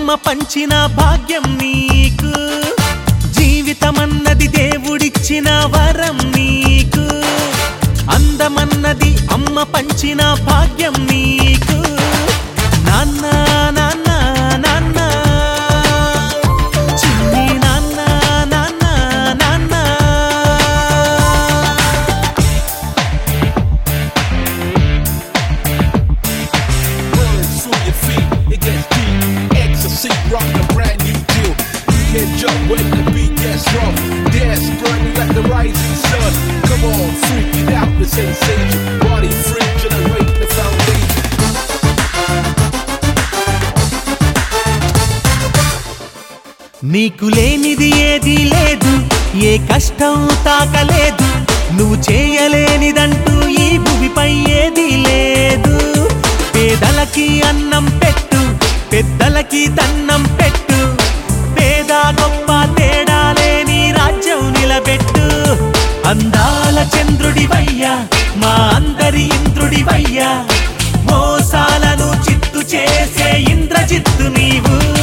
అమ్మ పంచిన భాగ్యం నీకు జీవితమన్నది దేవుడిచ్చిన వరం నీకు అందమన్నది అమ్మ పంచిన భాగ్యం నీకు నాన్న నాన్న నాన్న చిన్ని నాన్న నాన్న నాన్న Rolling through your feet, it gets deep. Ecstasy, rock a brand new deal. You can jump when the beat gets rough. Dance, burning like the rising sun. Come on, freak it out, the sensation. Body free, generate the foundation. నీకు లేనిది ఏది లేదు ఏ కష్టం తాకలేదు నువ్వు చేయలేనిదంటూ ఈ భూమిపై ఏది లేదు పేదలకి అన్నం పెట్టు పెద్దలకి దన్నం పెట్టు పేద గొప్ప తేడా లేని రాజ్యం నిలబెట్టు అందాల చంద్రుడివయ్యా మా అందరి ఇంద్రుడివయ్యా మోసాలను చిత్తు చేసే ఇంద్రజిత్తు నీవు